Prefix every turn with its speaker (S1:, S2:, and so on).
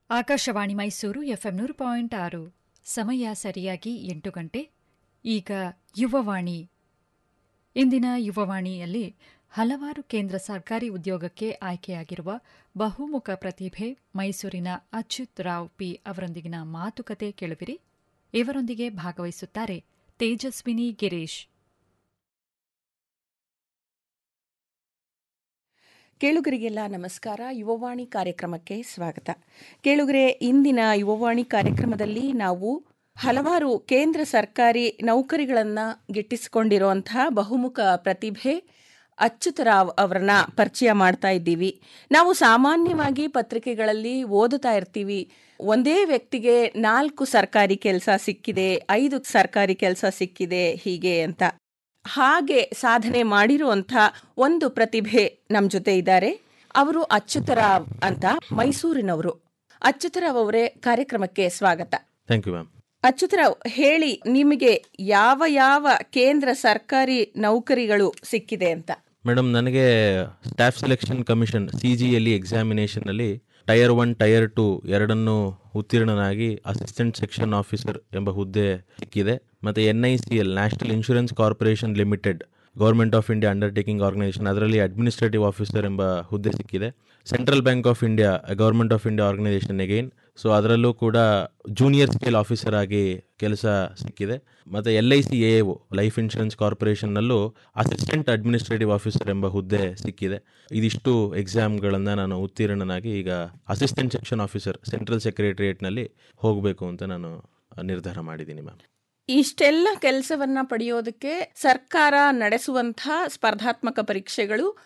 S1: Akashvani Mysuru FM ನೂರು point ಆರು ಸಮಯ ಸರಿಯಾಗಿ ಎಂಟು ಗಂಟೆ ಈಗ ಯುವವಾಣಿ ಇಂದಿನ ಯುವವಾಣಿಯಲ್ಲಿ ಹಲವಾರು ಕೇಂದ್ರ ಸರ್ಕಾರಿ ಉದ್ಯೋಗಕ್ಕೆ ಆಯ್ಕೆಯಾಗಿರುವ ಬಹುಮುಖ ಪ್ರತಿಭೆ ಮೈಸೂರಿನ ಅಚ್ಯುತ್ ರಾವ್ ಪಿ ಅವರೊಂದಿಗಿನ ಮಾತುಕತೆ ಕೇಳುವಿರಿ ಇವರೊಂದಿಗೆ ಭಾಗವಹಿಸುತ್ತಾರೆ ತೇಜಸ್ವಿನಿ ಗಿರೀಶ್
S2: ಕೇಳುಗರಿಗೆಲ್ಲ ನಮಸ್ಕಾರ ಯುವವಾಣಿ ಕಾರ್ಯಕ್ರಮಕ್ಕೆ ಸ್ವಾಗತ ಕೇಳುಗರೆ ಇಂದಿನ ಯುವವಾಣಿ ಕಾರ್ಯಕ್ರಮದಲ್ಲಿ ನಾವು ಹಲವಾರು ಕೇಂದ್ರ ಸರ್ಕಾರಿ ನೌಕರಿಗಳನ್ನು ಗಿಟ್ಟಿಸಿಕೊಂಡಿರುವಂತಹ ಬಹುಮುಖ ಪ್ರತಿಭೆ ಅಚ್ಯುತರಾವ್ ಅವರನ್ನ ಪರಿಚಯ ಮಾಡ್ತಾ ಇದ್ದೀವಿ ನಾವು ಸಾಮಾನ್ಯವಾಗಿ ಪತ್ರಿಕೆಗಳಲ್ಲಿ ಓದುತ್ತಾ ಇರ್ತೀವಿ ಒಂದೇ ವ್ಯಕ್ತಿಗೆ ನಾಲ್ಕು ಸರ್ಕಾರಿ ಕೆಲಸ ಸಿಕ್ಕಿದೆ ಐದು ಸರ್ಕಾರಿ ಕೆಲಸ ಸಿಕ್ಕಿದೆ ಹೀಗೆ ಅಂತ ಹಾಗೆ ಸಾಧನೆ ಮಾಡಿರುವಂಥ ಒಂದು ಪ್ರತಿಭೆ ನಮ್ಮ ಜೊತೆ ಇದ್ದಾರೆ ಅವರು ಅಚ್ಯುತರಾವ್ ಅಂತ ಮೈಸೂರಿನವರು ಅಚ್ಯುತರಾವ್ ಅವರೇ ಕಾರ್ಯಕ್ರಮಕ್ಕೆ ಸ್ವಾಗತ
S3: ಥ್ಯಾಂಕ್ ಯು ಮ್ಯಾಮ್
S2: ಅಚ್ಯುತರಾವ್ ಹೇಳಿ ನಿಮಗೆ ಯಾವ ಯಾವ ಕೇಂದ್ರ ಸರ್ಕಾರಿ ನೌಕರಿಗಳು ಸಿಕ್ಕಿದೆ ಅಂತ
S3: ಮೇಡಮ್ ನನಗೆ ಸ್ಟಾಫ್ ಸೆಲೆಕ್ಷನ್ ಕಮಿಷನ್ ಸಿ ಜಿಯಲ್ಲಿ ಎಕ್ಸಾಮಿನೇಷನಲ್ಲಿ ಟೈರ್ ಒನ್ ಟೈರ್ ಟು ಎರಡನ್ನು ಉತ್ತೀರ್ಣನಾಗಿ ಅಸಿಸ್ಟೆಂಟ್ ಸೆಕ್ಷನ್ ಆಫೀಸರ್ ಎಂಬ ಹುದ್ದೆ ಸಿಕ್ಕಿದೆ ಮತ್ತು N I C L national insurance corporation limited government of India undertaking organisation ಅದರಲ್ಲಿ ಅಡ್ಮಿನಿಸ್ಟ್ರೇಟಿವ್ ಆಫೀಸರ್ ಎಂಬ ಹುದ್ದೆ ಸಿಕ್ಕಿದೆ central bank of India government of India organisation again so ಅದರಲ್ಲೂ ಕೂಡ ಜೂನಿಯರ್ ಸ್ಕೇಲ್ ಆಫೀಸರ್ ಆಗಿ ಕೆಲಸ ಸಿಕ್ಕಿದೆ ಮತ್ತು L I C a life insurance ಕಾರ್ಪೊರೇಷನ್ನಲ್ಲೂ ಅಸಿಸ್ಟೆಂಟ್ ಅಡ್ಮಿನಿಸ್ಟ್ರೇಟಿವ್ ಆಫೀಸರ್ ಎಂಬ ಹುದ್ದೆ ಸಿಕ್ಕಿದೆ ಇದಿಷ್ಟು ಎಕ್ಸಾಮ್ಗಳನ್ನು ನಾನು ಉತ್ತೀರ್ಣನಾಗಿ ಈಗ ಅಸಿಸ್ಟೆಂಟ್ ಸೆಕ್ಷನ್ ಆಫೀಸರ್ ಸೆಂಟ್ರಲ್ ಸೆಕ್ರೆಟರಿಯೇಟ್ನಲ್ಲಿ ಹೋಗಬೇಕು ಅಂತ ನಾನು ನಿರ್ಧಾರ ಮಾಡಿದ್ದೀನಿ ಮ್ಯಾಮ್
S2: ಇಷ್ಟೆಲ್ಲ ಕೆಲಸವನ್ನ ಪಡೆಯೋದಕ್ಕೆ ಸರ್ಕಾರ ನಡೆಸುವಂತಹ ಸ್ಪರ್ಧಾತ್ಮಕ ಪರೀಕ್ಷೆಗಳು